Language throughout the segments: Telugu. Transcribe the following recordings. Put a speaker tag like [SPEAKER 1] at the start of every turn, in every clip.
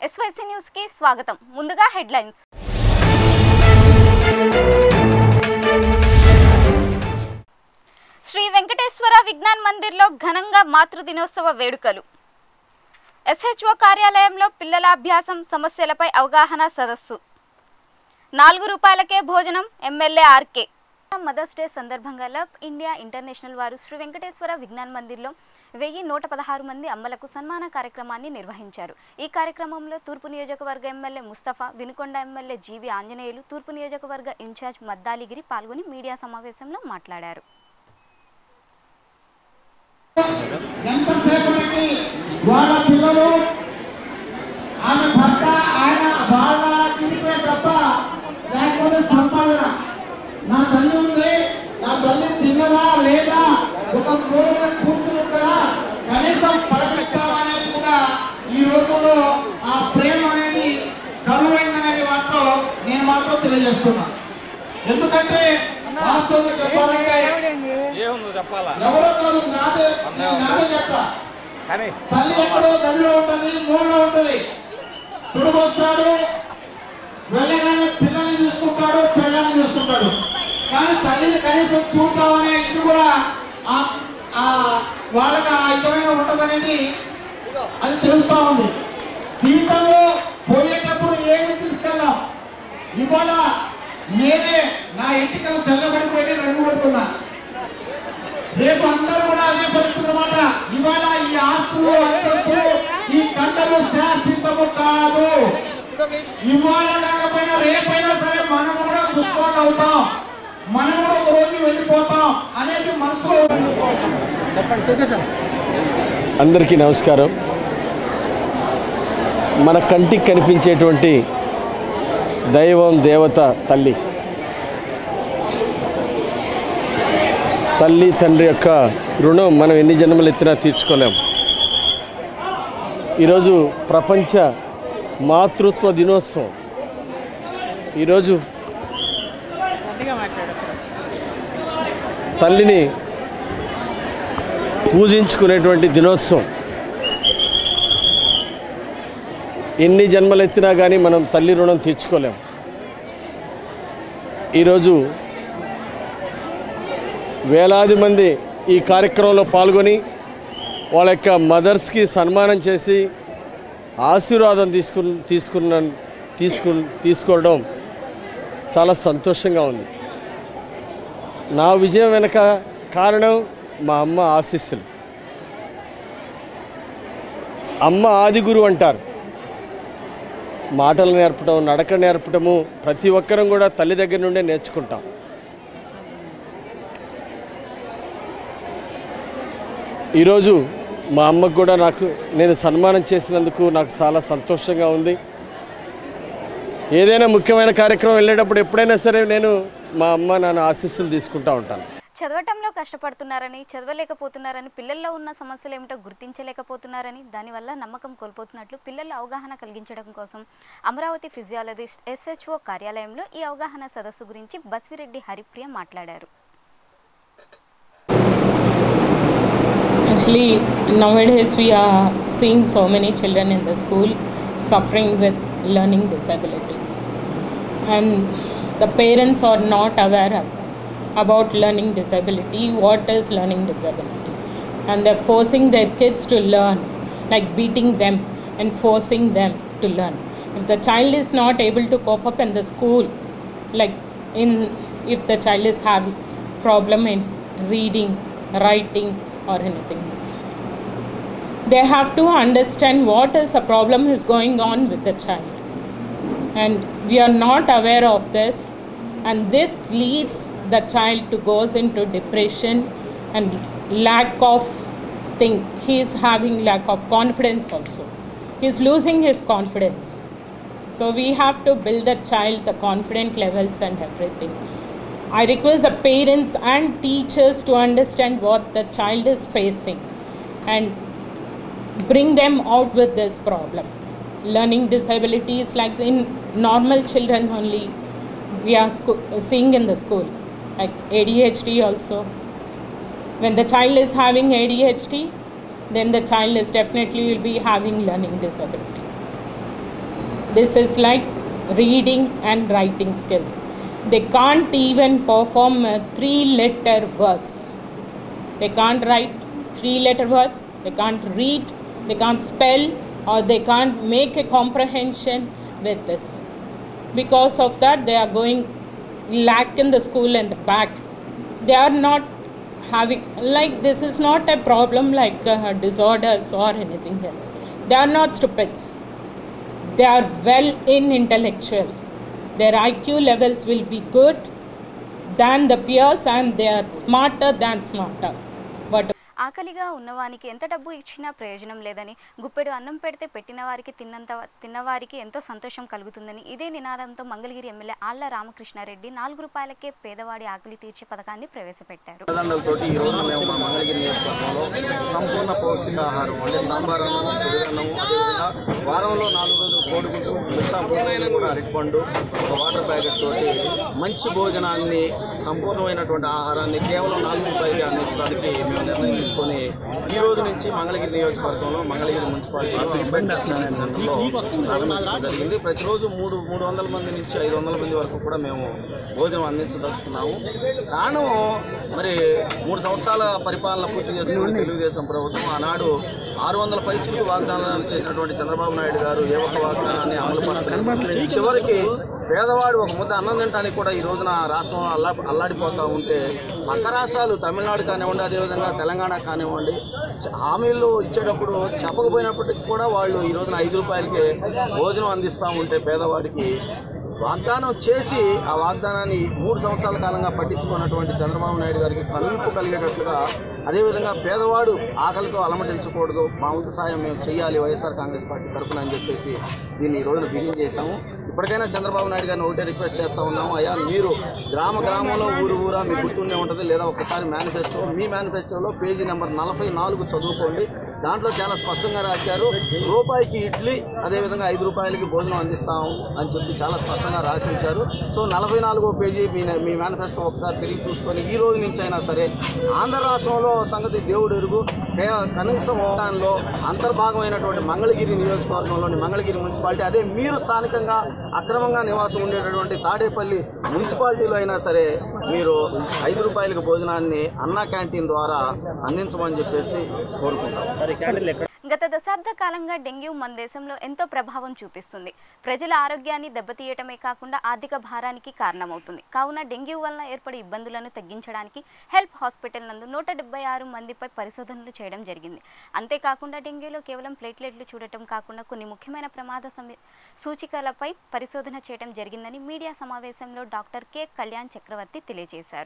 [SPEAKER 1] ఎస్వైసీ న్యూస్ కి స్వాగతం ముందుగా హెడ్లైన్స్ శ్రీ వెంకటేశ్వర విజ్ఞాన్ మందిర్లో ఘనంగా మాతృ దినోత్సవ వేడుకలు ఎస్హెచ్ఓ కార్యాలయంలో పిల్లల అభ్యాసం సమస్యలపై అవగాహన సదస్సు నాలుగు రూపాయలకే భోజనం ఎమ్మెల్యే ఆర్కే మదర్స్ డే సందర్భంగా లవ్ ఇండియా ఇంటర్నేషనల్ వారు శ్రీ వెంకటేశ్వర విజ్ఞాన్ మందిర్లో వెయ్యి నూట పదహారు మంది అమ్మలకు సన్మాన కార్యక్రమాన్ని నిర్వహించారు ఈ కార్యక్రమంలో తూర్పు నియోజకవర్గ MLA Mustafa Vinukonda MLA GV Anjaneyulu తూర్పు నియోజకవర్గ ఇన్ఛార్జ్ మద్దాలిగిరి పాల్గొని మీడియా సమావేశంలో మాట్లాడారు
[SPEAKER 2] ఎంతసేపటికి వాళ్ళ పిల్లలు ఆమె భర్త ఆయన వాళ్ళ తిరిగే తప్ప లేకపోతే సంపాదన నా తల్లి ఉంది నా తల్లి తిన్నదా లేదా ఒక మూడు కూర్చుని కదా కనీసం పలకిస్తామనేది కూడా ఈ రోజుల్లో ఆ ప్రేమ అనేది కరువైందనేది మాత్రం నేను మాత్రం తెలియజేస్తున్నా ఎందుకంటే వాస్తవంగా చెప్పాలంటే
[SPEAKER 3] ఏముందో చెప్పాలా
[SPEAKER 2] ఎవరో కాదు నాదే నేను నాదే చెప్పా
[SPEAKER 3] కానీ
[SPEAKER 2] తల్లి ఎక్కడో గదిలో ఉంటది మూలలో ఉంటది తుడుకొస్తాడు వెళ్ళగానే పిల్లల్ని చూసుకుంటాడు పిల్లల్ని చూసుకుంటాడు కానీ తల్లిని కనీసం చూద్దామనే ఇది కూడా ఆ- ఆ వాళ్ళకి ఆ ఇతమైన ఉంటదనేది అది తెలుస్తా ఉంది జీవితంలో పోయేటప్పుడు ఏమి తీసుకెళ్ళాం ఇవాళ నేనే నా ఇంటికలు తెల్లబడిపోయి రంగు పడుతున్నా రేపు అందరూ కూడా అదే పరిస్థితి అన్నమాట ఇవాళ ఈ ఆస్తులు అంతస్తులు ఈ కండలు శాశ్వతము కాదు ఇవాళ కాకపోయినా రేపైనా సరే మనం కూడా దుష్వాళ్ళు అవుతాం మనం కూడా ఒక రోజు వెళ్ళిపోతాం అనేది మనసులో
[SPEAKER 4] అందరికీ నమస్కారం మన కంటికి కనిపించేటువంటి దైవం దేవత తల్లి తల్లి తండ్రి యొక్క రుణం మనం ఎన్ని జన్మలు ఎత్తినా తీర్చుకోలేం ఈరోజు ప్రపంచ మాతృత్వ దినోత్సవం ఈరోజు తల్లిని పూజించుకునేటువంటి దినోత్సవం ఎన్ని జన్మలు ఎత్తినా కానీ మనం తల్లి రుణం తీర్చుకోలేం ఈరోజు వేలాది మంది ఈ కార్యక్రమంలో పాల్గొని వాళ్ళ యొక్క మదర్స్కి సన్మానం చేసి ఆశీర్వాదం తీసుకు తీసుకున్న తీసుకు తీసుకోవడం చాలా సంతోషంగా ఉంది నా విజయం వెనక కారణం మా అమ్మ ఆశీస్సులు అమ్మ ఆది గురువు అంటారు మాటలు నేర్పడం నడక నేర్పడము ప్రతి ఒక్కరం కూడా తల్లి దగ్గర నుండే నేర్చుకుంటాం ఈరోజు మా అమ్మకు కూడా నాకు నేను సన్మానం చేసినందుకు నాకు చాలా సంతోషంగా ఉంది ఏదైనా ముఖ్యమైన కార్యక్రమం వెళ్ళేటప్పుడు ఎప్పుడైనా సరే నేను మా అమ్మ నాన్న ఆశీస్సులు తీసుకుంటా ఉంటాను
[SPEAKER 1] చదవటంలో కష్టపడుతున్నారని చదవలేకపోతున్నారని పిల్లల్లో ఉన్న సమస్యలు ఏమిటో గుర్తించలేకపోతున్నారని దానివల్ల నమ్మకం కోల్పోతున్నట్లు పిల్లల్లో అవగాహన కలిగించడం కోసం అమరావతి ఫిజియాలజిస్ట్ ఎస్హెచ్ఓ కార్యాలయంలో ఈ అవగాహన సదస్సు గురించి బస్విరెడ్డి హరిప్రియ మాట్లాడారు
[SPEAKER 5] Actually, nowadays we are seeing so many children in the school suffering with learning disability, and the parents are not aware of, about learning disability. What is learning disability? And they're forcing their kids to learn, like beating them and forcing them to learn. If the child is not able to cope up in the school, like in if the child is having problem in reading, writing, or anything else they have to understand what is the problem is going on with the child and we are not aware of this and this leads the child to goes into depression and lack of thing he is having lack of confidence also he is losing his confidence so we have to build the child the confident levels and everything I request the parents and teachers to understand what the child is facing and bring them out with this problem. Learning disabilities, like in normal children only, we are sco- seeing in the school, like ADHD also. When the child is having ADHD, then the child is definitely will be having learning disability. this is like reading and writing skills. They can't even perform uh, three letter words. They can't write three letter words, they can't read, they can't spell, or they can't make a comprehension with this. Because of that, they are going lack in the school and the back. They are not having, like, this is not a problem like uh, disorders or anything else. They are not stupids they are well in intellectual their iq levels will be good than the peers and they are smarter than smarter but
[SPEAKER 1] ఆకలిగా ఉన్నవానికి ఎంత డబ్బు ఇచ్చినా ప్రయోజనం లేదని గుప్పెడు అన్నం పెడితే పెట్టిన వారికి తిన్నంత తిన్నవారికి ఎంతో సంతోషం కలుగుతుందని ఇదే నినాదంతో మంగళగిరి ఎమ్మెల్యే ఆళ్ల రామకృష్ణారెడ్డి నాలుగు రూపాయలకే పేదవాడి ఆకలి తీర్చే పథకాన్ని ప్రవేశపెట్టారు
[SPEAKER 6] తల్లిదండ్రులతోటి ఈ రోజు మేము మా మంగళగిరి నియోజకవర్గంలో సంపూర్ణ పౌష్టికాహారం అంటే సాంబార్ అన్నము పెరుగన్నము అదేవిధంగా వారంలో నాలుగు రోజులు కోడిగుడ్డు మిగతా మూడు రోజులు కూడా అరటిపండు ఒక వాటర్ ప్యాకెట్ తోటి మంచి భోజనాన్ని సంపూర్ణమైనటువంటి ఆహారాన్ని కేవలం నాలుగు రూపాయలకి అందించడానికి మేము నిర్ణయం తీసుకొని ఈ రోజు నుంచి మంగళగిరి నియోజకవర్గంలో మంగళగిరి మున్సిపాలిటీలో అంబేద్కర్ స్టాండింగ్ సెంటర్లో ప్రారంభించడం జరిగింది ప్రతిరోజు మూడు మూడు వందల మంది నుంచి ఐదు వందల మంది వరకు కూడా మేము భోజనం అందించదలుచుకున్నాము కారణం మరి మూడు సంవత్సరాల పరిపాలన పూర్తి చేసుకున్న తెలుగుదేశం ప్రభుత్వం ఆనాడు ఆరు వందల పైచులకు వాగ్దానాలు చేసినటువంటి చంద్రబాబు నాయుడు గారు ఏ ఒక్క వాగ్దానాన్ని అమలు పరచలేదు చివరికి పేదవాడు ఒక ముద్ద అన్నం తినడానికి కూడా ఈ రోజున రాష్ట్రం అల్లా అల్లాడిపోతూ ఉంటే పక్క రాష్ట్రాలు తమిళనాడు కానివ్వండి అదేవిధంగా తెలంగాణ కానివ్వండి చ- హామీలు ఇచ్చేటప్పుడు చెప్పకపోయినప్పటికీ కూడా వాళ్ళు ఈ రోజున ఐదు రూపాయలకే భోజనం అందిస్తూ ఉంటే పేదవాడికి వాగ్దానం చేసి ఆ వాగ్దానాన్ని మూడు సంవత్సరాల కాలంగా పట్టించుకున్నటువంటి చంద్రబాబు నాయుడు గారికి కనువిప్పు కలిగేటట్లుగా అదేవిధంగా పేదవాడు ఆకలితో అలమటించకూడదు మా వంతు సాయం మేము చేయాలి వైఎస్ఆర్ కాంగ్రెస్ పార్టీ తరఫున అని చెప్పేసి దీన్ని ఈ రోజున బిగిన్ చేశాము ఇప్పటికైనా చంద్రబాబు నాయుడు గారిని ఒకటే రిక్వెస్ట్ చేస్తూ ఉన్నాము అయ్యా మీరు గ్రామ గ్రామంలో ఊరు ఊరా మీకు గుర్తుండే ఉంటుంది లేదా ఒకసారి మేనిఫెస్టో మీ మేనిఫెస్టోలో పేజీ నెంబర్ నలభై నాలుగు చదువుకోండి దాంట్లో చాలా స్పష్టంగా రాశారు రూపాయికి ఇడ్లీ అదేవిధంగా ఐదు రూపాయలకి భోజనం అందిస్తాం అని చెప్పి చాలా స్పష్టంగా రాసించారు సో నలభై నాలుగో పేజీ మీ మీ మేనిఫెస్టో ఒకసారి తిరిగి చూసుకొని ఈ రోజు నుంచి అయినా సరే ఆంధ్ర రాష్ట్రంలో సంగతి దేవుడు ఎరుగు కే- కనీసం దానిలో అంతర్భాగమైనటువంటి మంగళగిరి నియోజకవర్గంలోని మంగళగిరి మున్సిపాలిటీ అదే మీరు స్థానికంగా అక్రమంగా నివాసం ఉండేటటువంటి తాడేపల్లి మున్సిపాలిటీలో అయినా సరే మీరు ఐదు రూపాయలకి భోజనాన్ని అన్నా క్యాంటీన్ ద్వారా అందించమని చెప్పేసి కోరుకుంటాం
[SPEAKER 1] గత దశాబ్ద కాలంగా డెంగ్యూ మన దేశంలో ఎంతో ప్రభావం చూపిస్తుంది ప్రజల ఆరోగ్యాన్ని దెబ్బతీయటమే కాకుండా ఆర్థిక భారానికి కారణమవుతుంది కావున డెంగ్యూ వలన ఏర్పడే ఇబ్బందులను తగ్గించడానికి హెల్ప్ హాస్పిటల్ నందు నూట డెబ్బై ఆరు మందిపై పరిశోధనలు చేయడం జరిగింది అంతేకాకుండా డెంగ్యూలో కేవలం ప్లేట్లెట్లు చూడటం కాకుండా కొన్ని ముఖ్యమైన ప్రమాద సమీ సూచికలపై పరిశోధన చేయడం జరిగిందని మీడియా సమావేశంలో డాక్టర్ కె కళ్యాణ్ చక్రవర్తి తెలియజేశారు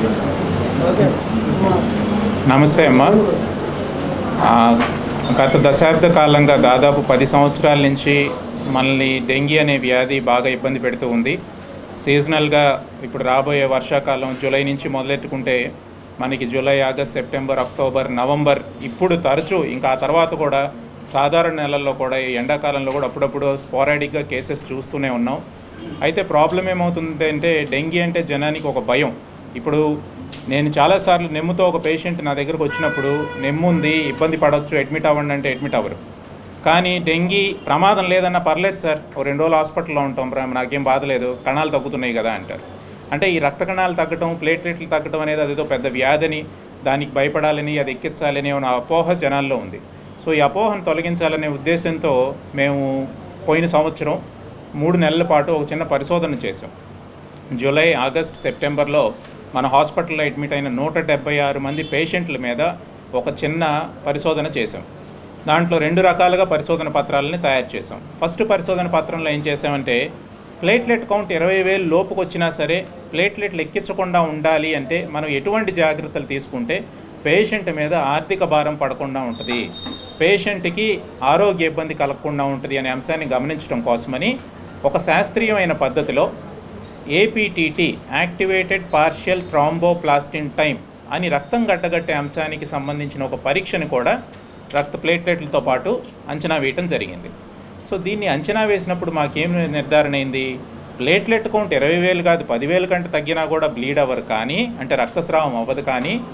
[SPEAKER 7] నమస్తే అమ్మ ఆ, గత దశాబ్ద కాలంగా దాదాపు పది సంవత్సరాల నుంచి మనల్ని డెంగీ అనే వ్యాధి బాగా ఇబ్బంది పెడుతూ ఉంది సీజనల్గా ఇప్పుడు రాబోయే వర్షాకాలం జూలై నుంచి మొదలెట్టుకుంటే మనకి July August September October November ఇప్పుడు తరచూ ఇంకా ఆ తర్వాత కూడా సాధారణ నెలల్లో కూడా ఈ ఎండాకాలంలో కూడా అప్పుడప్పుడు స్పారాడిక్గా కేసెస్ చూస్తూనే ఉన్నాం అయితే ప్రాబ్లం ఏమవుతుందంటే డెంగీ అంటే జనానికి ఒక భయం ఇప్పుడు నేను చాలాసార్లు నెమ్ముతో ఒక పేషెంట్ నా దగ్గరకు వచ్చినప్పుడు నెమ్ముంది ఇబ్బంది పడవచ్చు అడ్మిట్ అవ్వండి అంటే అడ్మిట్ అవ్వరు కానీ డెంగీ ప్రమాదం లేదన్నా పర్లేదు సార్ ఓ రెండు రోజులు హాస్పిటల్లో ఉంటాం ప్రా- నాకేం బాధ లేదు కణాలు తగ్గుతున్నాయి కదా అంటారు అంటే ఈ రక్త కణాలు తగ్గటం ప్లేట్లెట్లు తగ్గటం అనేది అదేదో పెద్ద వ్యాధిని దానికి భయపడాలని అది ఎక్కించాలని ఉన్న అపోహ జనాల్లో ఉంది సో ఈ అపోహను తొలగించాలనే ఉద్దేశంతో మేము పోయిన సంవత్సరం మూడు నెలల పాటు ఒక చిన్న పరిశోధన చేసాం జూలై ఆగస్ట్ సెప్టెంబర్లో మన హాస్పిటల్లో అడ్మిట్ అయిన నూట డెబ్బై ఆరు మంది పేషెంట్ల మీద ఒక చిన్న పరిశోధన చేసాం దాంట్లో రెండు రకాలుగా పరిశోధన పత్రాలని తయారు చేసాం ఫస్ట్ పరిశోధన పత్రంలో ఏం చేసామంటే ప్లేట్లెట్ కౌంట్ ఇరవై వేలు లోపుకు వచ్చినా సరే ప్లేట్లెట్లు ఎక్కించకుండా ఉండాలి అంటే మనం ఎటువంటి జాగ్రత్తలు తీసుకుంటే పేషెంట్ మీద ఆర్థిక భారం పడకుండా ఉంటుంది పేషెంట్కి ఆరోగ్య ఇబ్బంది కలగకుండా ఉంటుంది అనే అంశాన్ని గమనించడం కోసమని ఒక శాస్త్రీయమైన పద్ధతిలో APTT activated partial thromboplastin time అని రక్తం గట్టగట్టే అంశానికి సంబంధించిన ఒక పరీక్షను కూడా రక్త ప్లేట్లెట్లతో పాటు అంచనా వేయటం జరిగింది సో దీన్ని అంచనా వేసినప్పుడు మాకేం నిర్ధారణ అయింది ప్లేట్లెట్ కౌంట్ ఇరవై వేలు కాదు పదివేలు కంటే తగ్గినా కూడా బ్లీడ్ అవ్వరు కానీ అంటే రక్తస్రావం అవ్వదు కానీ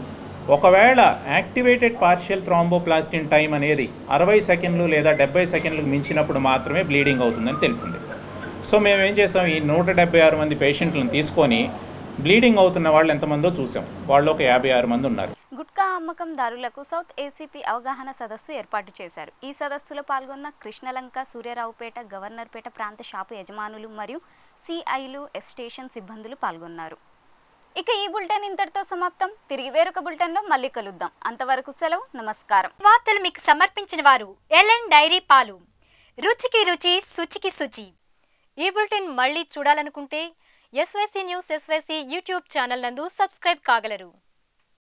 [SPEAKER 7] ఒకవేళ యాక్టివేటెడ్ పార్షియల్ థ్రాంబోప్లాస్టిన్ టైం అనేది అరవై సెకండ్లు లేదా డెబ్బై సెకండ్లకు మించినప్పుడు మాత్రమే బ్లీడింగ్ అవుతుందని తెలిసింది సో మేము ఏం చేసాం ఈ నూట డెబ్బై ఆరు మంది పేషెంట్లను తీసుకొని బ్లీడింగ్ అవుతున్న వాళ్ళు ఎంతమందో చూసాం వాళ్ళు ఒక యాభై ఆరు మంది ఉన్నారు
[SPEAKER 1] గుట్కా అమ్మకందారులకు సౌత్ ఏసీపీ అవగాహన సదస్సు ఏర్పాటు చేశారు ఈ సదస్సులో పాల్గొన్న కృష్ణలంక సూర్యరావుపేట గవర్నర్పేట ప్రాంత షాపు యజమానులు మరియు సిఐలు స్టేషన్ సిబ్బందులు పాల్గొన్నారు ఇక ఈ బులెటిన్ ఇంతటితో సమాప్తం తిరిగి వేరొక బులెటిన్లో మళ్ళీ కలుద్దాం అంతవరకు సెలవు నమస్కారం
[SPEAKER 8] వార్తలు మీకు సమర్పించిన వారు ఎల్ఎన్ డైరీ పాలు రుచికి రుచి శుచికి శుచి ఈ బులెటిన్ మళ్ళీ చూడాలనుకుంటే SYC news SYC YouTube channel నందు సబ్స్క్రైబ్ కాగలరు